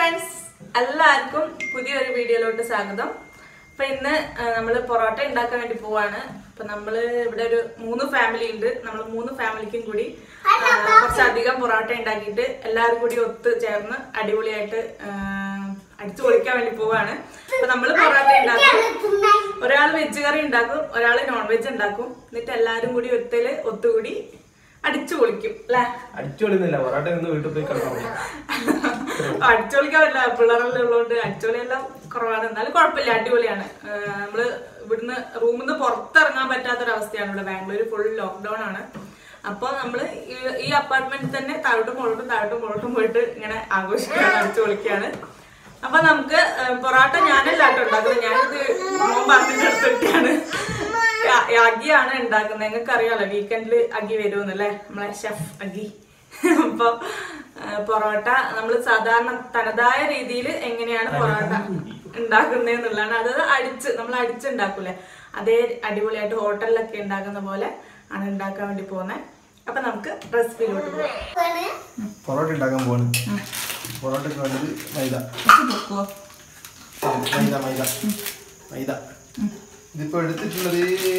Friends എല്ലാവർക്കും പുതിയൊരു വീഡിയോയിലോട്ട് സ്വാഗതം അപ്പൊ ഇന്ന് നമ്മൾ പൊറോട്ട ഉണ്ടാക്കാൻ വേണ്ടി പോവാണ് അപ്പൊ നമ്മള് ഇവിടെ ഒരു മൂന്ന് ഫാമിലി ഉണ്ട് നമ്മൾ മൂന്ന് ഫാമിലിക്കും കൂടി ആ, കുറച്ചധികം പൊറോട്ട ഉണ്ടാക്കിയിട്ട് എല്ലാവരും കൂടി ഒത്ത് ചേർന്ന് അടിപൊളിയായിട്ട് ആ, അടിച്ചു പൊളിക്കാൻ വേണ്ടി പോവാണ് അപ്പൊ നമ്മൾ പൊറോട്ട ഉണ്ടാക്കും ഒരാൾ വെജ് കറി ഉണ്ടാക്കും ഒരാൾ നോൺ വെജ് ഉണ്ടാക്കും എന്നിട്ട് എല്ലാവരും കൂടി ഒത്തല് ഒത്തുകൂടി അടിച്ചു പൊളിക്കും അല്ലേ അടിച്ചൊളിന്നില്ല പൊറാട്ട നിന്ന് വീട്ടിൽ പോയി കിടന്നാൽ മതി അടിച്ചൊളിക്കാൻ പറ്റില്ല പിള്ളേരെല്ലാം ഉള്ളതുകൊണ്ട് അടിച്ചൊളിയെല്ലാം കുറവാണ് എന്നാലും കുഴപ്പമില്ല അടിപൊളിയാണ് ആഹ് നമ്മള് ഇവിടുന്ന് റൂമിൽ നിന്ന് പുറത്തിറങ്ങാൻ പറ്റാത്തൊരവസ്ഥയാണ് ഇവിടെ ബാംഗ്ലൂർ ഫുൾ ലോക്ക്ഡൌൺ ആണ് അപ്പൊ നമ്മള് ഈ- ഈ അപ്പാർട്ട്മെന്റിൽ തന്നെ താഴോട്ടും മുകളോട്ടും താഴോട്ടും മുകളോട്ടും പോയിട്ട് ഇങ്ങനെ ആഘോഷിക്കുകയാണ് അടിച്ചു പൊളിക്കുകയാണ് അപ്പൊ നമുക്ക് ആഹ് പൊറോട്ട ഞാനല്ല കേട്ടോ ഉണ്ടാക്കുന്നത് ഞാനിത് മോൻ പറഞ്ഞിട്ട് എടുത്തിട്ടാണ് അഗിയാണ് ഉണ്ടാക്കുന്നത് നിങ്ങൾക്ക് അറിയാലോ വീക്കെൻഡിൽ അഗി വരുമെന്നല്ലേ നമ്മളെ ഷെഫ് അഗി അപ്പൊ ആ, പൊറോട്ട നമ്മൾ സാധാരണ തനതായ രീതിയിൽ എങ്ങനെയാണ് പൊറോട്ട ഉണ്ടാക്കുന്നത് എന്നുള്ളതാണ് അത് അടിച്ച് നമ്മൾ അടിച്ചുണ്ടാക്കൂലേ അതേ അടിപൊളിയായിട്ട് ഹോട്ടലിലൊക്കെ ഉണ്ടാക്കുന്ന പോലെ ആണ് ഉണ്ടാക്കാൻ വേണ്ടി പോകുന്നത് അപ്പൊ നമുക്ക് റെസിപ്പിയിലോട്ട് പോകാം പൊറോട്ട ഉണ്ടാക്കാൻ പോവാണ് പൊറോട്ടയ്ക്ക് വേണ്ടത് മൈദ മൈദ മൈദ മൈദ ഇതിപ്പോ എടുത്തിട്ടുള്ളത്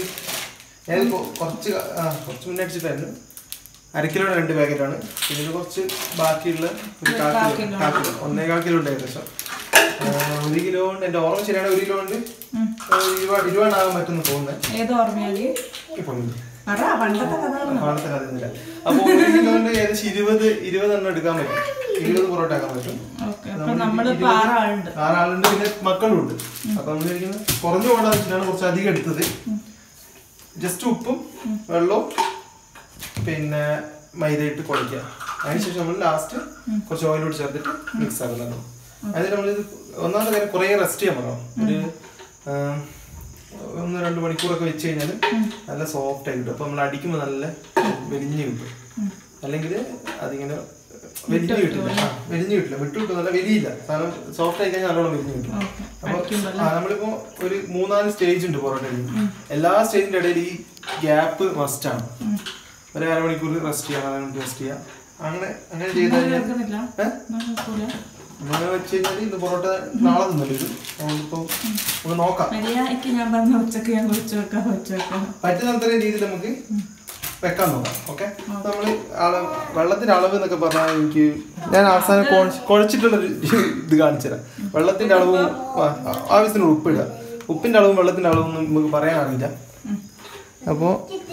ഞാൻ കൊ- കുറച്ച് ക- ആ കുറച്ച് മുന്നേ അടിച്ചിട്ടായിരുന്നു അര കിലോയുടെ രണ്ട് പാക്കറ്റാണ് പിന്നെ ഇത് കുറച്ച് ബാക്കിയുള്ള ഒരു കാ കിലോ കാ കിലോ ഒന്നേകാൽ കിലോ ഉണ്ട് ഏകദേശം ആ, ഒരു കിലോ കൊണ്ട് എൻ്റെ ഓർമ്മ ശരിയാണ് ഒരു കിലോ കൊണ്ട് ഇരുപത് ഇരുപതാകാൻ പറ്റുമെന്ന് തോന്നുന്നത് ഏത് ഓർമ്മയാലി ഇപ്പോൾ പറ പണ്ടത്തെ കഥ പാടത്തെ കഥയൊന്നുമില്ല അപ്പൊ ഒരു കിലോ കൊണ്ട് ഏകദേശം ഇരുപത് ഇരുപത് എണ്ണം എടുക്കാൻ പറ്റും ഇരുപത് പൊറോട്ട ആക്കാൻ പറ്റും ഓക്കെ അപ്പൊ നമ്മളിപ്പോ ആറാളുണ്ട് ആറാളുണ്ട് പിന്നെ മക്കളും ഉണ്ട് അപ്പൊ നമ്മൾ ഇരിക്കുന്നത് കുറഞ്ഞു പോകാൻ വെച്ചിട്ടാണ് കുറച്ച് അധികം എടുത്തത് ജസ്റ്റ് ഉപ്പും വെള്ളവും പിന്നെ മൈദയിട്ട് കുഴയ്ക്കുക അതിനുശേഷം നമ്മൾ ലാസ്റ്റ് കുറച്ച് ഓയിലോട്ട് ചേർത്തിട്ട് മിക്സ് ആക്കുന്നുണ്ടോ അതിന് നമ്മളിത് ഒന്നാമത്തെ കാര്യം കുറേ റെസ്റ്റ് ചെയ്യാൻ പറഞ്ഞു ഒരു ആ, ഒന്ന് രണ്ട് മണിക്കൂറൊക്കെ വെച്ച് കഴിഞ്ഞാൽ നല്ല സോഫ്റ്റ് ആയി കിട്ടും അപ്പൊ നമ്മൾ അടിക്കുമ്പോൾ നല്ല വെലിഞ്ഞ് കിട്ടും അല്ലെങ്കിൽ അതിങ്ങനെ വെലിഞ്ഞ് കിട്ടില്ല ആ, വെലിഞ്ഞ് കിട്ടില്ല വിട്ടു കിട്ടും നല്ല വെലിയില്ല സാധനം സോഫ്റ്റ് ആയി കഴിഞ്ഞാൽ നല്ലോണം വെലിഞ്ഞ് കിട്ടും അപ്പൊ ആ, നമ്മളിപ്പോ ഒരു മൂന്നാല് സ്റ്റേജ് ഉണ്ട് പൊറോട്ടയിൽ എല്ലാ സ്റ്റേജിന്റെ ഇടയിൽ ഈ ഗ്യാപ്പ് മസ്റ്റ് ആണ് ഒരു അരമണിക്കൂർ റെസ്റ്റ് ചെയ്യാം അരമണിക്കൂർ റെസ്റ്റ് ചെയ്യാം അങ്ങനെ അങ്ങനെ ചെയ്ത് കഴിഞ്ഞാൽ ഏഹ് അങ്ങനെ വെച്ച് കഴിഞ്ഞാൽ ഇത് പൊറോട്ട നാളെ തിന്നല്ലോ ഇത് നമ്മളിപ്പോ നമുക്ക് നോക്കാം മര്യാദക്ക് ഞാൻ പറഞ്ഞ ഉച്ചക്ക് ഞാൻ കുറിച്ച് വെക്കാം വെച്ച് വെക്കാം പറ്റുന്ന അത്രയും രീതിയിൽ നമുക്ക് വെക്കാൻ നോക്കാം ഓക്കെ നമ്മൾ അളവ് വെള്ളത്തിന്റെ അളവ് എന്നൊക്കെ പറഞ്ഞാൽ എനിക്ക് ഞാൻ അവസാനം കുഴ- കുഴച്ചിട്ടുള്ളൊരു ഇത് കാണിച്ചു തരാം വെള്ളത്തിന്റെ അളവും ആ, ആവശ്യത്തിന് ഉപ്പിടുക ഉപ്പിന്റെ അളവും വെള്ളത്തിന്റെ അളവും ഒന്നും നമുക്ക് പറയാൻ അറിയില്ല അപ്പോൾ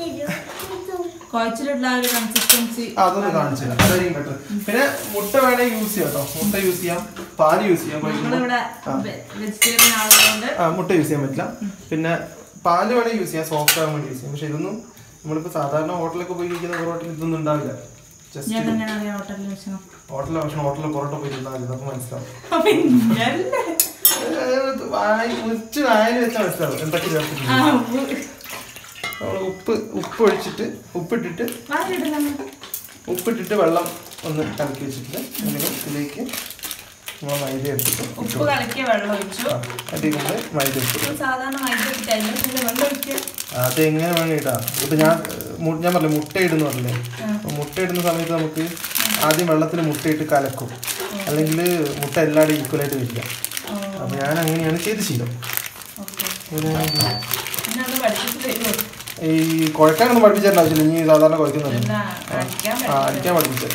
കുഴച്ചിട്ടുള്ള ആ ഒരു കൺസിസ്റ്റൻസി അതൊന്ന് കാണിച്ചു തരാം അതായിരിക്കും ബെറ്റർ പിന്നെ മുട്ട വേണേ യൂസ് ചെയ്യാം കേട്ടോ മുട്ട യൂസ് ചെയ്യാം പാല് യൂസ് ചെയ്യാം കുഴക്കുമ്പോൾ നമ്മളിവിടെ വെജിറ്റേറിയൻ ആളുകൊണ്ട് ആ മുട്ട യൂസ് ചെയ്യാൻ പറ്റില്ല പിന്നെ പാല് വേണേ യൂസ് ചെയ്യാം സോഫ്റ്റ് ആകാൻ വേണ്ടി യൂസ് ചെയ്യാം പക്ഷെ ഇതൊന്നും നമ്മളിപ്പോൾ സാധാരണ ഹോട്ടലൊക്കെ പോയി കഴിക്കുന്ന പൊറോട്ടയിൽ ഇതൊന്നും ഉണ്ടാവില്ല ജസ്റ്റ് ഞാൻ എങ്ങനെയാണ് അറിയാം ഹോട്ടലിൽ വെച്ചത് ഹോട്ടലിലെ ഭക്ഷണം ഹോട്ടലിൽ പൊറോട്ട പോയി തിന്നാൽ മതി അപ്പോൾ മനസ്സിലാവും പിന്നല്ലേ. അതായത് വായി ഉച്ച വായിൽ വെച്ചാൽ മനസ്സിലാവും എന്തൊക്കെ ചേർത്തിട്ടുണ്ട് ആ, ഉപ്പ്. നമ്മൾ ഉപ്പ് ഉപ്പ് ഒഴിച്ചിട്ട് ഉപ്പിട്ടിട്ട് വാരിയിടുന്ന ഉപ്പിട്ടിട്ട് വെള്ളം ഒന്ന് കലക്കി വെച്ചിട്ട് അങ്ങനെ ഇതിലേക്ക് നമ്മൾ മൈദ എടുത്തിട്ട് ഉപ്പ് കലക്കിയ വെള്ളം ഒഴിച്ചു അതിലേക്ക് നമ്മൾ മൈദ ഇട്ടു ഇപ്പൊ സാധാരണ മൈദ ഇട്ടായിരുന്നു പിന്നെ വെള്ളം ഒഴിക്കുക അത് എങ്ങനെ വേണം ഇടാ ഇപ്പൊ ഞാൻ മു- ഞാൻ പറഞ്ഞില്ലേ മുട്ട ഇടുന്നു പറഞ്ഞില്ലേ അപ്പൊ മുട്ട ഇടുന്ന സമയത്ത് നമുക്ക് ആദ്യം വെള്ളത്തിൽ മുട്ടയിട്ട് കലക്കും അല്ലെങ്കിൽ മുട്ട എല്ലാവരും ഈക്വലായിട്ട് വരില്ല അപ്പൊ ഞാൻ അങ്ങനെയാണ് ചെയ്ത് ശീലം ഓക്കെ പിന്നെ പിന്നെ അത് പഠിച്ചിട്ട് തരുമോ ഈ കുഴക്കാനൊന്നും പഠിപ്പിച്ചിട്ട് ആവശ്യമില്ല ഇനി സാധാരണ കുഴക്കുന്നുണ്ട് എന്നാ അടിക്കാൻ ആ അടിക്കാൻ പഠിപ്പിച്ചത്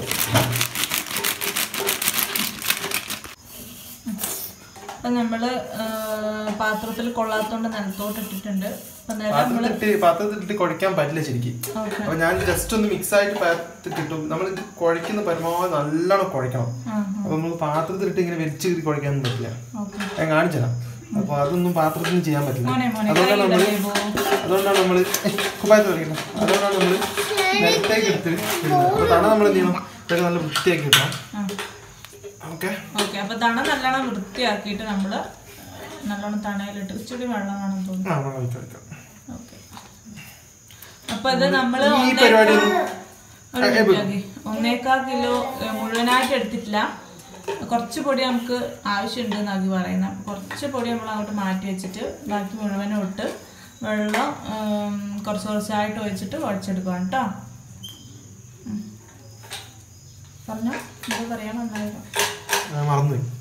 അപ്പൊ നമ്മള് ആ, പാത്രത്തിൽ കൊള്ളാത്തോണ്ട് നിലത്തോട്ട് ഇട്ടിട്ടുണ്ട് അപ്പൊ നിലം നമ്മള് പാത്രത്തിലിട്ട് പാത്രത്തിലിട്ട് കുഴക്കാൻ പറ്റില്ല ശരിക്കും ഓക്കെ അപ്പൊ ഞാൻ ജസ്റ്റ് ഒന്ന് മിക്സ് ആയിട്ട് പാത്രത്തിലിട്ടു നമ്മൾ ഇത് കുഴക്കുന്ന പരമാവധി നല്ലോണം കുഴക്കണം ആ അപ്പൊ നമുക്ക് പാത്രത്തിലിട്ട് ഇങ്ങനെ വലിച്ചു കീറി കുഴക്കാനൊന്നും പറ്റില്ല ഓക്കെ ഞാൻ കാണിച്ചു തരാം അപ്പൊ അതൊന്നും പാത്രത്തിൽ ചെയ്യാൻ പറ്റില്ല മോനെ മോനെ അതുകൊണ്ടാണ് നമ്മള് കൈയിടല്ലേ പോ. അതുകൊണ്ടാണ് നമ്മള് കുപ്പായത്ത് കളിക്കണം അതുകൊണ്ടാണ് നമ്മള് നിലത്തേക്ക് എടുത്ത് ഇടുന്നത് അപ്പൊ തണ നമ്മൾ എന്ത് ചെയ്യണം ഇതൊക്കെ നല്ല വൃത്തിയാക്കി ഇടണം ആ ഓക്കെ ഓക്കെ അപ്പൊ തണ നല്ലോണം വൃത്തിയാക്കിയിട്ട് നമ്മള് നല്ലോണം തണയിലിട്ട് ഇച്ചിരി വെള്ളം വേണം തോന്നുന്നു ആ നമ്മൾ ഒഴിച്ച് കൊടുക്കാം ഓക്കെ അപ്പൊ ഇത് നമ്മള് ഈ ഒന്നേ- പരിപാടി ഒരു മിനിറ്റ് മതി. ഒന്നേക്കാൽ കിലോ ഏ, മുഴുവനായിട്ട് എടുത്തിട്ടില്ല കുറച്ച് പൊടി നമുക്ക് ആവശ്യമുണ്ട് എന്നാക്കി പറയുന്നത് അപ്പൊ കുറച്ച് പൊടി നമ്മൾ അങ്ങോട്ട് മാറ്റി വെച്ചിട്ട് ബാക്കി മുഴുവനും ഇട്ട് വെള്ളം ഉം, കുറച്ച് കുറച്ചായിട്ട് ഒഴിച്ചിട്ട് കുഴച്ചെടുക്കണം കേട്ടോ പറഞ്ഞോ എന്താ പറയാൻ നന്നായിരുന്നു ഞാൻ മറന്നുപോയി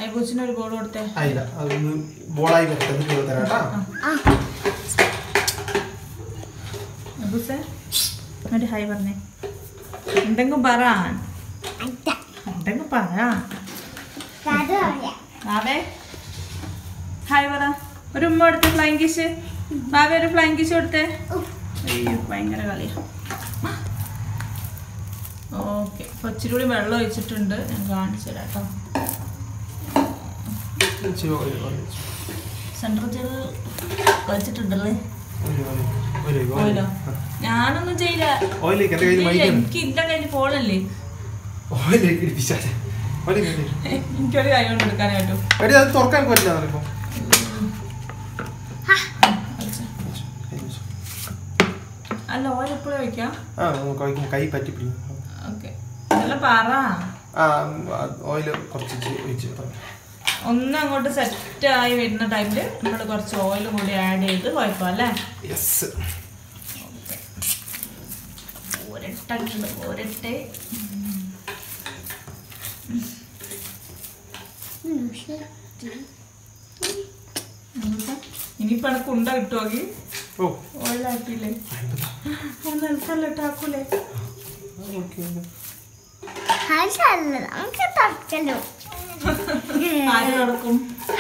ഐബൂസിന് ഒരു ബോൾ കൊടുത്തേ ആയില്ല അതൊന്ന് ബോളായി വരട്ടെ ചെയ്ത് തരാം കേട്ടോ ഐബൂസേ ഒരു ഹായ് പറഞ്ഞേ എന്തെങ്കിലും പറ എന്തെങ്കിലും പറ ബാബേ ഹായ് പറ ഒരു ഉമ്മ കൊടുത്തേ ഫ്ലൈങ് കിസ് ബാബേ ഒരു ഫ്ലൈങ് കിസ് കൊടുത്തേ അയ്യോ ഭയങ്കര കളിയാ ഓക്കെ അപ്പോൾ ഇച്ചിരി കൂടി വെള്ളം ഒഴിച്ചിട്ടുണ്ട് ഞാൻ കാണിച്ചു തരാം കേട്ടോ ഇച്ചിരി oil, oil, സെൻട്രൽ ചെയ്ത് കളിച്ചിട്ടുണ്ടല്ലേ oil, oil, oil, oil. ഓയിലോ ഞാനൊന്നും ചെയ്യില്ല ഓയിലേക്ക് എൻ്റെ കയ്യിൽ ഇല്ല, മൈക്കുണ്ട് എനിക്ക് ഇന്റെ കയ്യിൽ ഫോണല്ലേ ഓയിലേക്ക് ഇടിപ്പിച്ചാൽ ഓയിലേക്ക് ഇടി. എനിക്കൊരു കൈ കൊണ്ട് എടുക്കാനേ പറ്റൂ എടി അത് തുറക്കാൻ പറ്റില്ല ഇപ്പൊ അല്ല ഓയിൽ എപ്പോഴും ഒഴിക്കാം ആ നമുക്ക് കഴിക്കും കൈ പറ്റി പിടിക്കും ഓക്കെ അല്ല പറ ആ ഓയിൽ കുറച്ച് ഇച്ചിരി ഒഴിച്ച് തുടങ്ങി. ഒന്ന് അങ്ങോട്ട് സെറ്റ് ആയി വരുന്ന ടൈമിൽ നമ്മൾ കുറച്ച് ഓയിൽ കൂടി ആഡ് ചെയ്ത് കുഴപ്പം അല്ലേ യെസ് ഒരട്ടുണ്ട് ഒരട്ടെ ഇനിയിപ്പോ എനക്ക് ഉണ്ട കിട്ടുമെങ്കിൽ ഓ ഓയിലാക്കിയില്ലേ അമ്പതാ. നിലത്തല്ല ഇട്ടാക്കൂലേ ഓക്കെ നമുക്ക് തറക്കല്ലോ ആര് തുടക്കും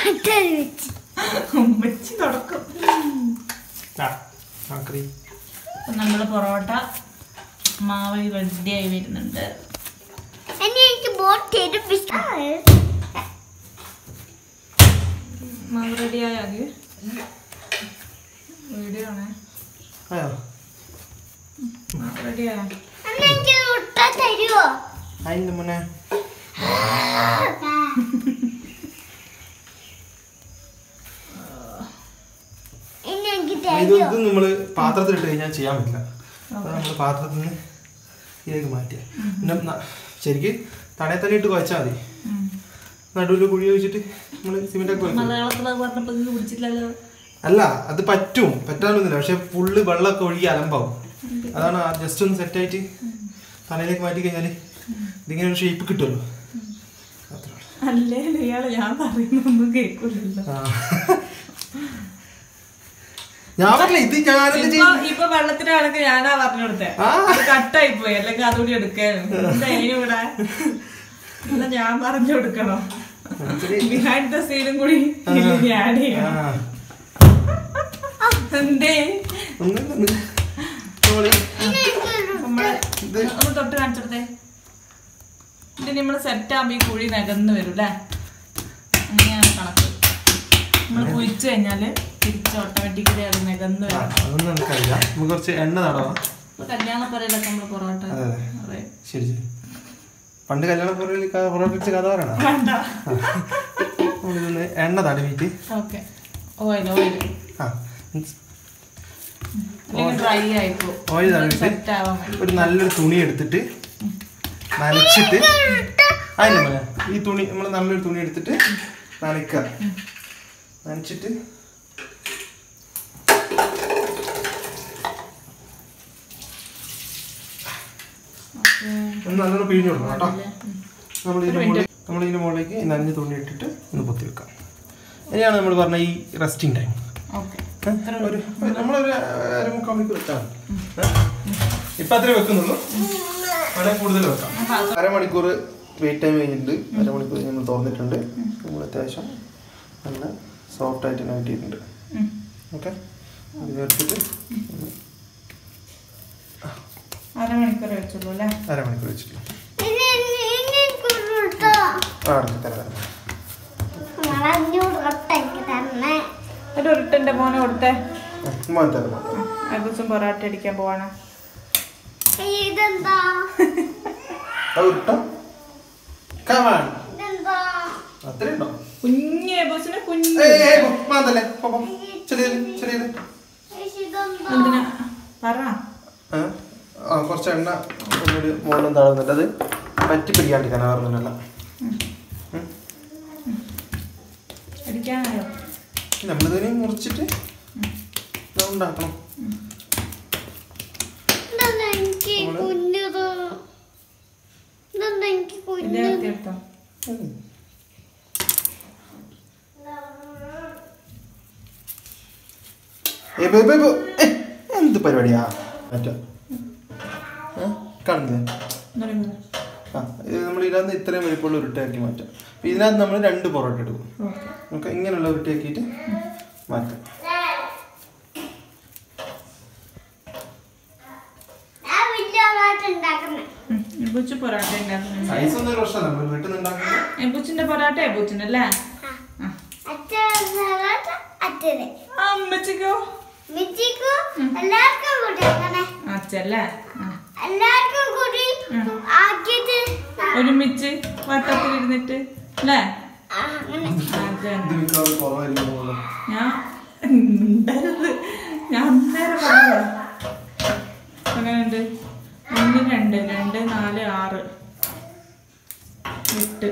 ഉമ്മച്ചി തുടക്കും ആ ആക്രി അപ്പൊ നമ്മുടെ പൊറോട്ട മാവ് റെഡിയായി വരുന്നുണ്ട് എന്നെ എനിക്ക് ബോട്ട് ചെയ്ത് മാവ് റെഡിയായാകെ വീഡിയോ ആണേ ആയോ മാവ് റെഡിയായ അന്ന് എനിക്ക് മുട്ട തരുമോ അതിൻ്റെ മുന്നേ എന്നെ എനിക്ക് ഇത് തരുമോ ഇത് നമ്മൾ പാത്രത്തിലിട്ട് കഴിഞ്ഞാൽ ചെയ്യാൻ പറ്റില്ല അത് നമ്മൾ പാത്രത്തിൽ നിന്ന് ഇതിലേക്ക് മാറ്റിയ പിന്നെ ന- ശരിക്ക് തടയെ തന്നെ ഇട്ട് കുഴച്ചാൽ മതി നടുവിൽ കുഴി വെച്ചിട്ട് നമ്മൾ സിമെന്റ് ഒക്കെ വെക്കും മലയാളത്തിൽ പറഞ്ഞപ്പോ ഇത് പിടിച്ചില്ലല്ലോ അല്ല അത് പറ്റും പറ്റാനൊന്നുമില്ല പക്ഷെ ഫുള്ള് വെള്ളമൊക്കെ ഒഴുകി അലമ്പാവും അതാണ് ജസ്റ്റ് ഒന്ന് സെറ്റായിട്ട് തലയിലേക്ക് മാറ്റി കഴിഞ്ഞാൽ ഇതിങ്ങനെ ഒരു ഷേപ്പ് കിട്ടുമല്ലോ അത്രേ ഉള്ളൂ. അല്ലേ ഇയാള് ഞാൻ പറയുന്നൊന്നും കേൾക്കൂലല്ലോ ആ. ഞാൻ പറഞ്ഞില്ല ഇത് ഞാനല്ലേ ഇപ്പൊ ചെയ്യും ഇപ്പൊ വെള്ളത്തിന്റെ കണക്ക് ഞാനാ പറഞ്ഞു കൊടുത്തേ ആ. അത് കട്ടായി പോയി അല്ലെങ്കിൽ അതുകൂടി എടുക്കാനും ഇവിടെ ഇല്ല ഞാൻ പറഞ്ഞു കൊടുക്കണോ ബിഹൈൻഡ് ദ സീനും കൂടി ആഡ് ചെയ്യണം ആ. എന്തേ ഒന്നുമില്ല, ഒന്നുമില്ല. നമ്മള് നമ്മള് ഇത് ഒന്ന് തൊട്ട് കാണിച്ചെടുത്തേ ഇത് നമ്മള് സെറ്റ് ആകുമ്പോ ഈ കുഴി നികന്ന് വരും അല്ലേ അങ്ങനെയാണ് കണക്ക് നമ്മൾ കുഴിച്ചു കഴിഞ്ഞാല് തിരിച്ച് ഓട്ടോമാറ്റിക്കലി അത് നികന്ന് ആ, വരും അതൊന്നും എനിക്കറിയില്ല നമുക്ക് കുറച്ച് എണ്ണ നടവാം ഇപ്പൊ കല്യാണപ്പറയിലൊക്കെ നമ്മള് പൊറോട്ട അതെ അതെ അതെ ശരി ശരി പണ്ട് കല്യാണ പുറകിൽ പുറകിച്ച് കഥ പറയണ വേണ്ട നമ്മളിതൊന്ന് എണ്ണ തടവിട്ട് ഓക്കെ ഓയിൽ ഓയിൽ ആ അല്ലെങ്കിൽ ഡ്രൈ ആയിപ്പോ ഓയിൽ തടവിട്ട് സെറ്റ് ആവാൻ വേണ്ടി ഒരു നല്ലൊരു തുണി എടുത്തിട്ട് നനച്ചിട്ട് അതിന് മോനെ ഈ തുണി നമ്മൾ നല്ലൊരു തുണി എടുത്തിട്ട് നനയ്ക്കുക നനച്ചിട്ട് ഓക്കെ ഒന്ന് നല്ലോണം പിഴിഞ്ഞു കൊടുക്കണം കേട്ടോ നമ്മൾ ഇതിന്റെ മുകളിൽ നമ്മൾ ഇതിന്റെ മുകളിലേക്ക് ഈ നനഞ്ഞ തുണി ഇട്ടിട്ട് ഒന്ന് പൊത്തി വെക്കാം ഇനിയാണ് നമ്മൾ പറഞ്ഞ ഈ റെസ്റ്റിംഗ് ടൈം ഓക്കെ ഒരു നമ്മളൊരു അര മുക്കാൽ മണിക്കൂർ വെച്ചാൽ ഇപ്പൊ അത്രേ വെക്കുന്നുള്ളൂ വേണേൽ കൂടുതൽ വെക്കാം അരമണിക്കൂർ വെയിറ്റ് ടൈം കഴിഞ്ഞിട്ടുണ്ട് അരമണിക്കൂർ കഴിഞ്ഞ് നമ്മൾ തുറന്നിട്ടുണ്ട് നമ്മൾ അത്യാവശ്യം നല്ല സോഫ്റ്റ് ആയിട്ട് തന്നെ കിട്ടിയിട്ടുണ്ട് ഓക്കെ അത് ചേർത്തിട്ട് ഒന്ന് അരമണിക്കൂർ വെച്ചുള്ളൂ അല്ലേ അരമണിക്കൂർ വെച്ചിട്ട് ഇനി ഇനി എനിക്ക് മുട്ട ആ അടച്ച് തരാം തരാം അഞ്ഞൂറ് മുട്ട എനിക്ക് തരണേ ഒരു ഉരുട്ടിന്റെ മോനെ കൊടുത്തേ ഉമ്മ തരാം ഉമ്മ. ദിവസം പൊറോട്ട അടിക്കാൻ പോവാണ് ഇതെന്താ അത് ഇട്ടോ കമാൺ ഇതെന്താ അത്രേ ഉണ്ടോ കുഞ്ഞ് ബസ്സിന് കുഞ്ഞ് ഏയ് ഏയ് പോ, മാന്തല്ലേ പോ, പോ. ചെറിയ ചെറിയ ഇതെന്താ എന്തിനാ പറ ആ ആ, കുറച്ച് എണ്ണ ഒന്നുകൂടി മുകളിലും താഴുന്നുണ്ട് അത് പറ്റി പിടിക്കാണ്ടിരിക്കാൻ ആറുന്നില്ല അടിക്കാനായോ നമ്മളിതിനെ മുറിച്ചിട്ട് ഇത് ഉണ്ടാക്കണം ഇതെന്താ എനിക്ക് നമ്മള് കുഞ്ഞത് ഇതെന്താ എനിക്ക് വലിയ കുഞ്ഞത് കത്തി എടുത്തോ ഏ, ബേ, ബേ, ബേ. ഏ, എന്ത് പരിപാടിയാ മറ്റോ ഏ? കാണുന്നില്ലേ ആ ഇത് നമ്മൾ ഇതിനകത്ത് ഇത്രയും വലിപ്പമുള്ള ഉരുട്ടയാക്കി മാറ്റാം അപ്പൊ ഇതിനകത്ത് നമ്മൾ രണ്ട് പൊറോട്ട എടുക്കും ഓക്കെ നമുക്ക് ഇങ്ങനെയുള്ള ഉരുട്ടയാക്കിയിട്ട് മാറ്റാം ഞാൻ വലിയ ആളായിട്ട് ഉണ്ടാക്കുന്നത് എബുച്ച് പൊറാട്ട ഉണ്ടാക്കുന്നുണ്ട് സൈസ് ഒന്നും ഒരു പ്രശ്നമല്ല നമ്മൾ വീട്ടിൽ നിന്ന് ഉണ്ടാക്കുന്നത് എബുച്ചിന്റെ പൊറാട്ട എബുച്ചിന്റെ അല്ലേ ആ. അച്ഛൻ അച്ഛനെ ആ, അമ്മച്ചിക്കോ മിച്ചിക്കും എല്ലാവർക്കും കൂടി അങ്ങനെ അച്ഛല്ലേ ആ. എല്ലാവർക്കും കൂടി ആക്കിയിട്ട് ഒരുമിച്ച് വട്ടത്തിലിരുന്നിട്ട് അല്ലേ ആ, അങ്ങനെ അതെ ഇത് മിക്കവാറും കുറവായിരിക്കും തോന്നുന്നു. ഞാൻ ഉണ്ടായിരുന്നത് ഞാൻ അന്നേരം പറഞ്ഞതാ. എങ്ങനെയുണ്ട് ഒന്ന് രണ്ട് രണ്ട് നാല് ആറ് എട്ട്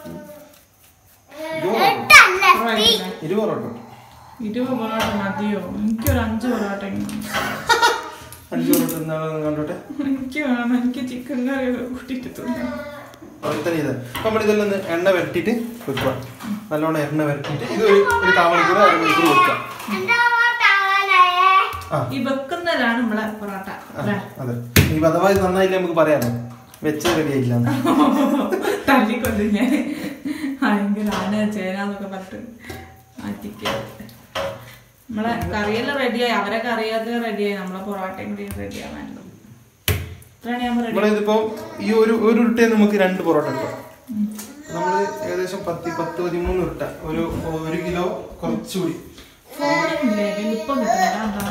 ഇത് എട്ടല്ല കുറവായിട്ടില്ലേ? ഇരു പൊറോട്ട ഇരുപത് പൊറോട്ട മതിയോ എനിക്കൊരു അഞ്ച് പൊറോട്ട ഇങ്ങനെ. അഞ്ച് പൊറോട്ട എന്താണെന്ന് കണ്ടോട്ടെ എനിക്ക് വേണം എനിക്ക് ചിക്കൻ കറി കൂട്ടിയിട്ട് തിന്നാം അതുപോലെ ഇത് നമ്മൾ ഇതെല്ലാം ഒന്ന് എണ്ണ വരട്ടിയിട്ട് വെക്കുക നല്ലോണം എണ്ണ വരട്ടിയിട്ട് ഇത് ഒരു ഒരു കാമണിക്കൂർ അരമണിക്കൂർ വെക്കുക എന്താ താവാനായേ ആ ഈ വെക്കുന്നതിലാണ് നമ്മളെ പൊറോട്ട ആ, അല്ലേ അതെ ഈ അഥവാ ഇത് നന്നായില്ല നമുക്ക് പറയാമോ വെച്ച് റെഡി ആയില്ല തല്ലിക്കൊല്ലു ഞാൻ ഭയങ്കര ആന ചേനാന്നൊക്കെ പറഞ്ഞിട്ട് മാറ്റിക്ക നമ്മളെ കറിയെല്ലാം റെഡിയായി അവരെ കറിയൊക്കെ റെഡിയായി നമ്മളെ പൊറോട്ടയും കൂടി റെഡിയാവാനുള്ളൂ ഇത്രയാണ് ഞാൻ റെഡി നമ്മളിതിപ്പോ ഈ ഒരു ഒരു ഉരുട്ടയിൽ നമുക്ക് രണ്ട് പൊറോട്ട കിട്ടും നമ്മൾ ഏകദേശം പത്ത് പത്ത് പതിമൂന്ന് ഉരുട്ട ഒരു ഒരു കിലോ കുറച്ചുകൂടി ഫോണില്ലേ എളുപ്പം കിട്ടുന്നില്ല എന്താ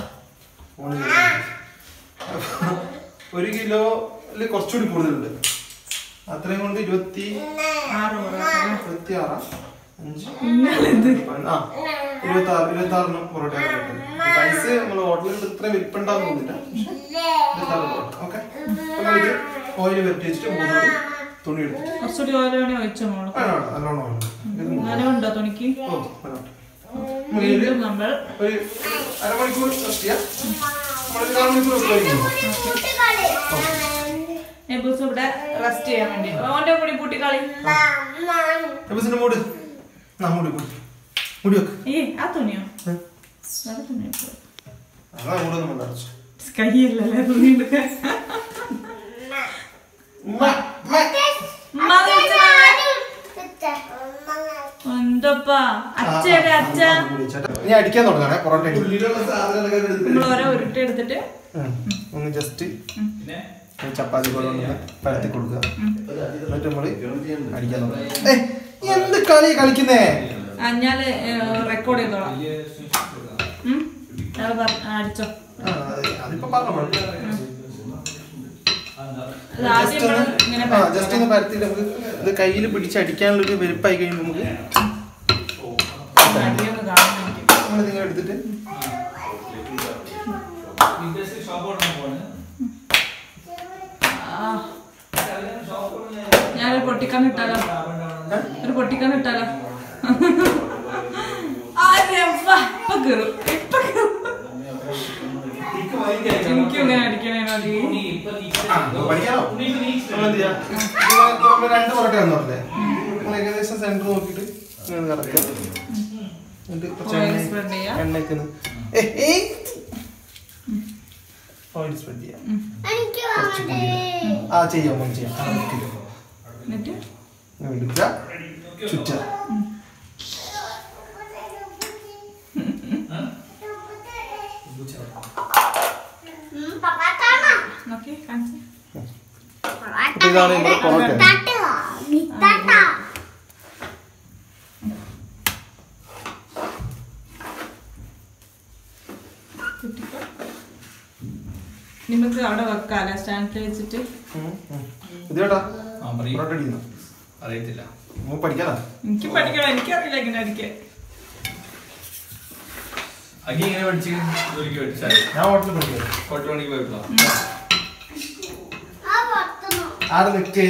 ഒരു കിലോയില് കുറച്ചുകൂടി കൂടുതലുണ്ട് അത്രയും കൊണ്ട് ഇരുപത്തി ആറ് പൊറോട്ട അല്ലേ? ഇരുപത്തി ആറാ അഞ്ച് നിങ്ങളിത് ആ ഇരുപത്തി ആറ് ഇരുപത്തി ആറിനും പൊറോട്ട സൈസ് നമ്മൾ ഹോട്ടലിൽ ഇത്ര വിൽപ്പുണ്ടാവും തോന്നില്ല ഇരുപത്തി ആറ് പൊറോട്ട ഓക്കെ നമ്മളിത് ഓയിൽ വരട്ടി വെച്ചിട്ട് മൂന്നോടി തുണി എടുത്തിട്ട് കുറച്ചുകൂടി ഓരോ ഒഴിച്ചോ മോള് വേണം വേണം നല്ലോണം വേണം ഇത് മൂന്ന്. നനവുണ്ടോ തുണിക്ക് ഓ വേണം നമുക്ക് ഇതില് വീണ്ടും നമ്മൾ ഒരു അരമണിക്കൂർ റെസ്റ്റ് ചെയ്യാം നമ്മളൊരു കാൽമണിക്കൂർ വെക്കുമായിരിക്കും കൂട്ടുകളി എബൂസ് ഇവിടെ റെസ്റ്റ് ചെയ്യാൻ വേണ്ടി ഓന്റെ കൂടി കൂട്ടിക്കളി എബസിന്റെ മൂട് ആ മൂടി മൂടി മുടി വെക്ക് ഏ ആ തുണിയോ ഏ? വേറെ തുണി വെച്ചോ. അതാ മൂടൊന്നും കൊണ്ട് അടച്ചു കൈയല്ലല്ലേ തുണി എടുക്കാൻ ഉമ്മ വിളിച്ചതാ. എന്തപ്പാ അച്ഛയുടെ അച്ഛ ഇനി അടിക്കാൻ തുടങ്ങണേ പൊറോട്ട അടി നമ്മൾ ഓരോ ഉരുട്ടി എടുത്തിട്ട് ഉം. ഒന്ന് ജസ്റ്റ് ചപ്പാത്തി പോലെ ഒന്ന് പരത്തി കൊടുക്കുക എന്നിട്ട് നമ്മള് അടിക്കാൻ തുടങ്ങും ഏയ്, എന്ത് കളി കളിക്കുന്നേ ആ, ഞാന് റെക്കോർഡ് ചെയ്തോളാം ഉം? അത് പറ- ആ, അടിച്ചോ ആ, അത് അതിപ്പോ പറഞ്ഞു അത് ആദ്യം നമ്മള് ഇങ്ങനെ ജസ്റ്റ് ഒന്ന് പരത്തിയിട്ട് നമുക്ക് ഇത് കയ്യിൽ പിടിച്ച് അടിക്കാനുള്ള ഒരു വലുപ്പായി കഴിയുമ്പോൾ നമുക്ക് അടിയൊന്ന് കാണാൻ എനിക്ക് നമ്മൾ നിങ്ങൾ എടുത്തിട്ട് ആ. ഞാനൊരു പൊട്ടിക്കാൻ ഇട്ടാലോ ഒരു പൊട്ടിക്കാൻ ഇട്ടാലോ അതെ, വാ, ഇപ്പൊ കേറും, ഇപ്പൊ കേറും. എനിക്കും ഇങ്ങനെ അടിക്കണേനോ അടി ആ, പഠിക്കാനോ നമ്മളെന്ത് ചെയ്യാം? ഇത് നമ്മള് രണ്ട് പൊറോട്ട വന്നോട്ടെ നമ്മൾ ഏകദേശം സെന്റർ നോക്കിയിട്ട് ഇങ്ങനെ കറക്കുക എന്നിട്ട് കുറച്ച് Oil എണ്ണ- spread ചെയ്യാം. എണ്ണയ്ക്ക് ഒന്ന് ഏയ്, ഏയ്. ഓയിൽ സ്പ്രെഡ് ചെയ്യാം എനിക്ക് വേണ്ടേ ആ ചെയ്യാം ഒന്ന് ചെയ്യാം ആ, ഓക്കേ. എന്നിട്ട് ഇങ്ങനെ എടുക്കുക ചുറ്റുക ഉം, പപ്പാത്താണോ? നോക്കി കാണിച്ചു അപ്പൊ ഇതാണ് നമ്മുടെ പൊറോട്ട മിത്താട്ടോ, മിത്താട്ടോ. കുട്ടിക്കോ നിങ്ങൾക്ക് അവിടെ വെക്കാല്ലേ സ്റ്റാൻഡിൽ വെച്ചിട്ട് ഉം, ഉം. ഇത് കേട്ടാ ആ, പറയ്. പൊറോട്ട അടിക്കുന്നു അറിയത്തില്ല നമുക്ക് പഠിക്കാനാ എനിക്ക് പഠിക്കണം എനിക്കറിയില്ല ഇങ്ങനെ അടിക്കാൻ അഗി ഇങ്ങനെ പഠിച്ച് ജോലിക്ക് പഠിച്ചാൽ ഞാൻ ഹോട്ടലിൽ പഠിക്കാം കോട്ട് പണിക്ക് പോയിട്ടോ ആ പുറത്തുനിന്ന്. ആടെ നിൽക്കേ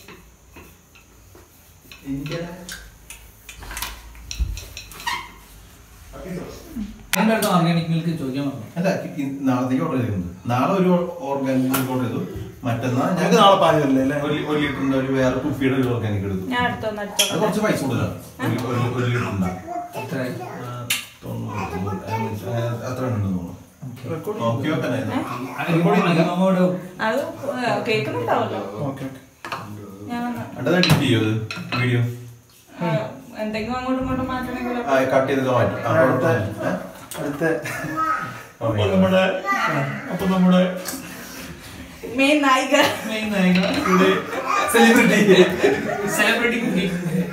എന്റെ അടുത്ത് ഓർഗാനിക് മിൽക്ക് ചോദിക്കാൻ പറഞ്ഞു അല്ല ഈ നാളത്തേക്ക് ഓർഡർ ചെയ്തിട്ടുണ്ട് നാളെ ഒരു ഓർഗാനിക് ഓർഡർ ചെയ്തു മറ്റന്നാൾ ഞാൻ ഞങ്ങൾക്ക് നാളെ പാല് തരില്ലേ അല്ലേ ഒരു ഒരു ലിറ്ററിന്റെ ഒരു വേറെ കുപ്പിയുടെ ഒരു ഓർഗാനിക് എടുത്തു ഞാൻ അടുത്തൊന്ന് അത് അടുത്തോ കുറച്ച് പൈസ കൂടുതലാണ് ഒരു- ഒരു ഒരു ലിറ്റർ ഉണ്ടാകും എത്ര തൊണ്ണൂറ്, ആ, അത്ര ഉണ്ടെന്ന് തോന്നുന്നു റെക്കോർഡ് നോക്കി വെക്കാനായിരുന്നു അങ്ങോട്ട് അത് കേൾക്കുന്നുണ്ടാവല്ലോ ഓക്കെ ഞാൻ അടുത്ത എഡിറ്റ് ചെയ്യോ ഇത് വീഡിയോ ആ, എന്തെങ്കിലും അങ്ങോട്ടും ഇങ്ങോട്ടും മാറ്റണമെങ്കിൽ ആ കട്ട് ചെയ്തൊക്കെ മാറ്റി ആ, അടുത്ത ഏ? അടുത്ത ഓക്കേ. നമ്മുടെ അപ്പൊ നമ്മുടെ മെയിൻ നായിക മെയിൻ നായിക സെലിബ്രിറ്റി സെലിബ്രിറ്റി കുക്കിംഗ്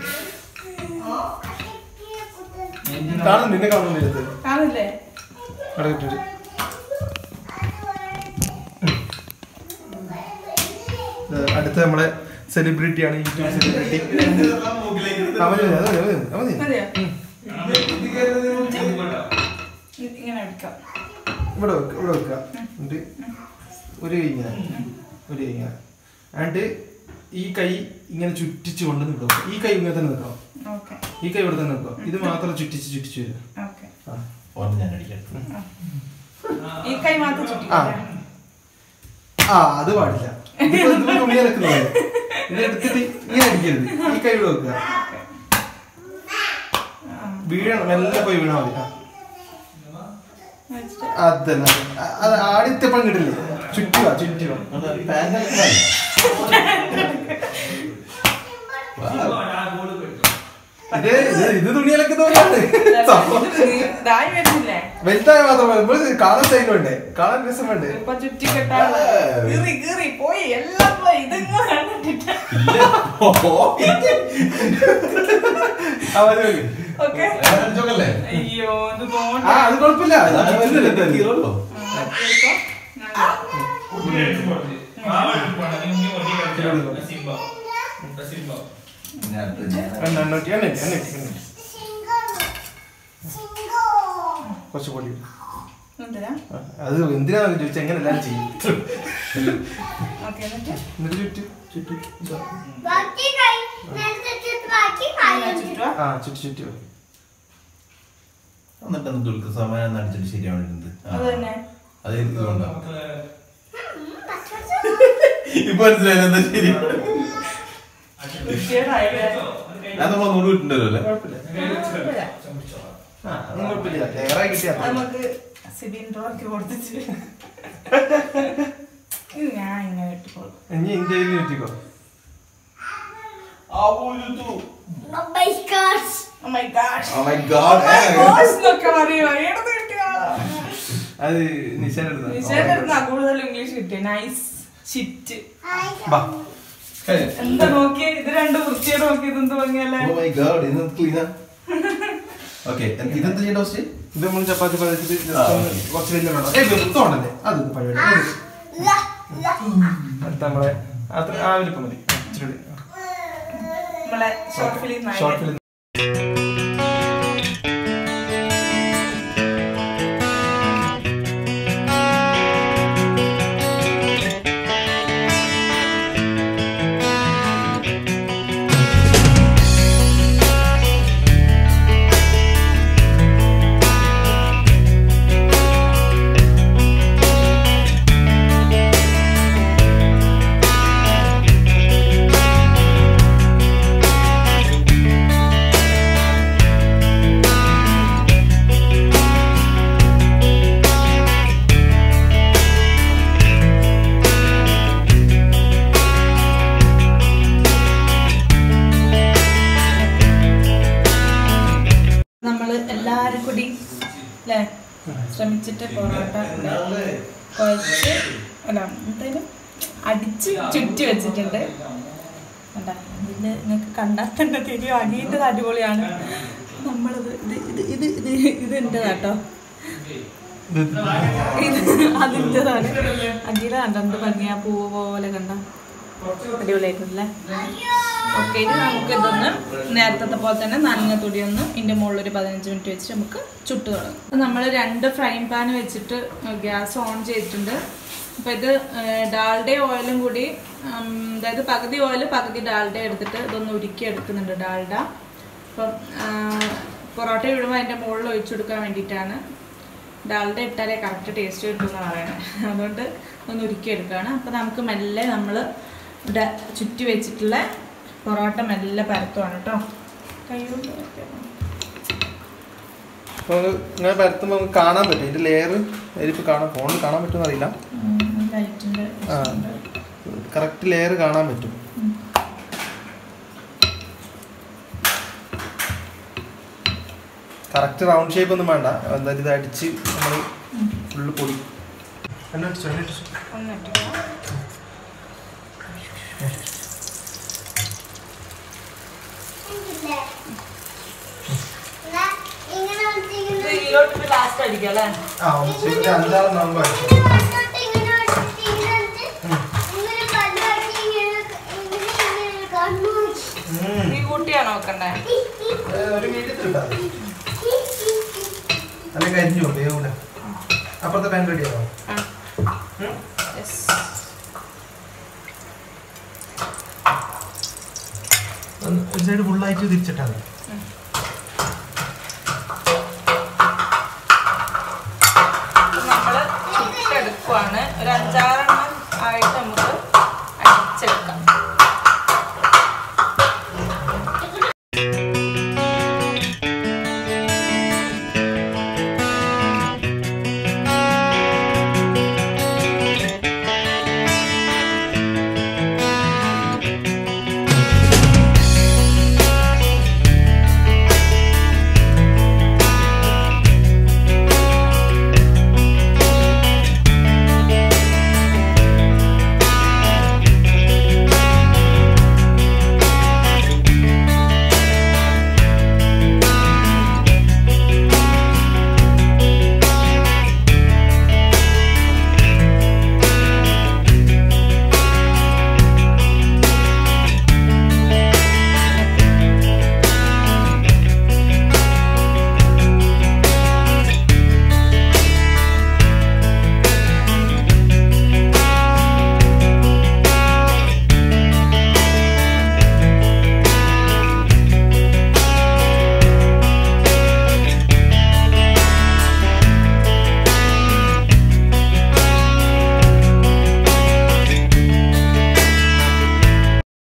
കാണുന്നു നിന്നെ കാണുന്നു നേരത്തെ കാണില്ലേ അവിടെ കിട്ടിട്ട് അടുത്ത നമ്മളെ സെലിബ്രിറ്റിയാണ് യൂട്യൂബ് സെലിബ്രിറ്റി അവന് മതി, അത് മതി, അത് മതി. മതിയോ ഇ- ഇങ്ങനെ എടുക്കാം ഇവിടെ വെക്ക ഇവിടെ വെക്കുക എന്നിട്ട് ഒരു കൈ ഇങ്ങനെ ഒരു കൈ ഇങ്ങനെ എന്നിട്ട് ഈ കൈ ഇങ്ങനെ ചുറ്റിച്ച് കൊണ്ട് ഇവിടെ വെക്കുക ഈ കൈ ഇങ്ങനെ തന്നെ നിൽക്കണം ഓക്കെ ഈ കൈ ഇവിടെ തന്നെ നിൽക്കുക ഇത് മാത്രം ചുറ്റിച്ച് ചുറ്റിച്ച് വരിക ഓക്കെ ആ. ഓർമ്മ ഞാൻ അടിക്കാം ഈ കൈ മാത്രം ചുറ്റി ആ ആ അത് പാടില്ല ഇതിപ്പോ ഇതിപ്പോ തുണി അലക്കുന്നത് ഇത് എടുത്തിട്ട് ഇങ്ങനെ അടിക്കരുത് ഈ കൈ ഇവിടെ വെക്കുക വീഴണം മെല്ലെ പോയി വീണാൽ മതി ആ. വെച്ചിട്ട് അതല്ല അ- അത് ആദ്യത്തെ കിട്ടില്ലേ ചുറ്റുക ചുറ്റുക ഇത് ഇത് ഇത് തുണിയിലൊക്കെ തോന്നിയാണ് ഇതായി വരുന്നില്ലേ വലുതായ മാത്രമല്ല നമ്മള് കാണാൻ സ്റ്റൈൽ വേണ്ടേ കാണാൻ രസം വേണ്ടേ ഇപ്പൊ ചുറ്റി കെട്ടാണ് കീറി കീറി പോയി എല്ലാം പോയി ഇതിങ്ങനെ കണ്ടിട്ട് ആ, മതി, മതി. ഓക്കെ അടിച്ചോക്കല്ലേ അയ്യോ ഇത് തോണ്ട ആ അത് കുഴപ്പമില്ല അത് ചുറ്റുന്നില്ല എന്തായാലും. ഹീറോല്ലോ എണ്ണ, എണ്ണൂറ്റി, എണ്ണൂറ്റി, എണ്ണൂറ്റി, എണ്ണൂറ്റി. കുറച്ച് പൊടി ഇട്. എന്തിനാ ആ, അത് എന്തിനാന്ന് ചോദിച്ചാൽ എങ്ങനെ എല്ലാരും ചെയ്യും ഓക്കെ എന്നിട്ട് എന്നിട്ട് ചുറ്റും ചുറ്റും ഇതാ. ബാക്കി കൈ നേരത്തെ ചുറ്റും ബാക്കി കൈ ഇങ്ങനെ ചുറ്റുവാ ആ ചുറ്റി ചുറ്റി വെക്ക്. എന്നിട്ട് എന്ത് ദുൽഖർ സൽമാൻ അടിച്ചിട്ട് ശരിയാവുന്നുണ്ട് അത് തന്നെ അത് ഇതുകൊണ്ടാണ് ഇപ്പൊ മനസ്സിലായില്ല എന്താ ശരി വൃത്തികേടായില്ലേ? ഞാൻ നമ്മൾ ഒന്നുകൂടി വിട്ടുണ്ടല്ലോ അല്ലേ കുഴപ്പമില്ല കുഴപ്പമില്ല. ആ അതൊന്നും കുഴപ്പമില്ല ക്ലിയറായി കിട്ടിയാ അത് നമുക്ക് സിലിണ്ടറൊക്കെ കൊടുത്തിട്ട് ഇത് ഞാൻ ഇങ്ങനെ ഇട്ടുകൊള്ളു ഇനി എന്റെ കയ്യിൽ ചുറ്റിക്കോ Oh my gosh. Oh my gosh. Oh my God. Oh my gosh എന്നൊക്കെ പറയുവാ. ഏടത് കിട്ടിയാ? അത് നിശാൻ എടുത്ത നിഷേന്റെ അടുത്തുന്നാ കൂടുതൽ ഇംഗ്ലീഷ് കിട്ടിയ നൈസ് ഷിറ്റ് ബാ എന്താ നോക്കിയേ ഇത് രണ്ട് വൃത്തിയോട് നോക്കി ഇതെന്ത് ഭംഗിയല്ലേ Oh my God, ഇത് ക്ലീനാ ഓക്കെ ഇതെന്ത് ചെയ്യേണ്ട ഫസ്റ്റ് ഇത് നമ്മൾ ചപ്പാത്തി പതിച്ചിട്ട് just ആ, ഒന്ന് okay. കുറച്ച് വലിയ വേണം ഏയ് വൃത്തമുണ്ടല്ലേ അത് ഇത് പരിപാടി അത് La, la. അടുത്ത നമ്മളെ അത്ര ആ വലിപ്പം മതി ആ, ഇച്ചിരി കൂടി. നമ്മളെ ഷോർട്ട് ഫിലിം ഷോർട്ട് ഫിലിം നമ്മള് എല്ലാരും കൂടി അല്ലേ ശ്രമിച്ചിട്ട് പൊറോട്ട കുഴച്ച് അല്ല എന്തേലും അടിച്ച് ചുറ്റി വെച്ചിട്ടുണ്ട് കണ്ടാ ഇതില് നിങ്ങൾക്ക് കണ്ടാൽ തന്നെ തിരിയും അടിയിട്ടത് അടിപൊളിയാണ് നമ്മളത് ഇത് ഇത് ഇത് ഇത് ഇത് എൻ്റെതാട്ടോ ഇത് അതിൻ്റെതാണ് അടിയില കണ്ട എന്ത് ഭംഗിയാ പൂവ് പോലെ കണ്ട അടിപൊളിയായിട്ടുണ്ടല്ലേ ഓക്കെ ഇനി നമുക്ക് ഇതൊന്ന് നേരത്തെ പോലെ തന്നെ നനഞ്ഞ തുടി ഒന്ന് ഇതിൻ്റെ മുകളിൽ ഒരു പതിനഞ്ച് മിനിറ്റ് വെച്ചിട്ട് നമുക്ക് ചുട്ട് തുടങ്ങും നമ്മൾ രണ്ട് ഫ്രൈ പാൻ വെച്ചിട്ട് ഗ്യാസ് ഓൺ ചെയ്തിട്ടുണ്ട് അപ്പോൾ ഇത് ഡാൽഡ ഓയിലും കൂടി ഉം, അതായത് പകുതി ഓയിൽ പകുതി ഡാൽഡ എടുത്തിട്ട് ഇതൊന്ന് ഉരുക്കി എടുക്കുന്നുണ്ട് ഡാൽഡ അപ്പം ആ, പൊറോട്ട ഇടുമ്പോൾ അതിൻ്റെ മുകളിൽ ഒഴിച്ചു കൊടുക്കാൻ വേണ്ടിയിട്ടാണ് ഡാൽഡ ഇട്ടാലേ കറക്റ്റ് ടേസ്റ്റ് കിട്ടുമെന്ന് പറയണേ അതുകൊണ്ട് ഒന്ന് ഉരുക്കി എടുക്കുകയാണ് അപ്പോൾ നമുക്ക് മെല്ലെ നമ്മൾ ഇവിടെ ചുറ്റി വെച്ചിട്ടുള്ള പൊറോട്ട മെല്ലെ പരത്തുവാണ് കേട്ടോ കൈകൊണ്ട് അപ്പോൾ ഇങ്ങനെ പരത്തുമ്പോൾ നമുക്ക് കാണാൻ പറ്റും ഇതിൻ്റെ ലെയർ ഇതിലിപ്പോൾ കാണാൻ ഫോണിൽ കാണാൻ പറ്റുമെന്ന് അറിയില്ല ലൈറ്റിന്റെ ആ കറക്റ്റ് ലെയർ കാണാൻ പറ്റും കറക്റ്റ് റൗണ്ട് ഷേപ്പ് ഒന്നും വേണ്ട എന്തായാലും ഇത് അടിച്ച് നമ്മൾ ഫുള്ള് പൊടി എണ്ണ അടിച്ചോ എണ്ണ അടിച്ചോ ഒന്നിട്ടില്ല ഇല്ലേ? എന്നാ ഇങ്ങനെ വന്നിട്ട് ഇത് ഇങ്ങനെ ഇതിലോട്ട് ലാസ്റ്റ് അടിക്കാം അല്ലേ ആ ഒരു അഞ്ചാറ് നമ്പർ അടിച്ചു ഇങ്ങനെ വന്നിട്ട് ഇങ്ങനെ വന്നിട്ട് ഇങ്ങനെ വന്നിട്ട് ഇങ്ങനെ കണ്ണ് വെച്ച് ഇങ്ങനെ ഇങ്ങനെ ഇങ്ങനെ കണ്ണു വെച്ച് ഈ കൂട്ടിയാണോ വെക്കണ്ടേ ഒരു മീഡിയത്തിൽ ഇട്ടാ മതി. അല്ലെങ്കിൽ കരിഞ്ഞു വേവൂല അപ്പുറത്തെ പാൻ റെഡിയാണോ ആ യെസ് ഒരു സൈഡ് ഫുള്ളായിട്ട് തിരിച്ചിട്ടാ മതി നമ്മൾ ചുട്ടെടുക്കുവാണ് ഒരു അഞ്ചാറെണ്ണം ആയിട്ട് നമുക്ക്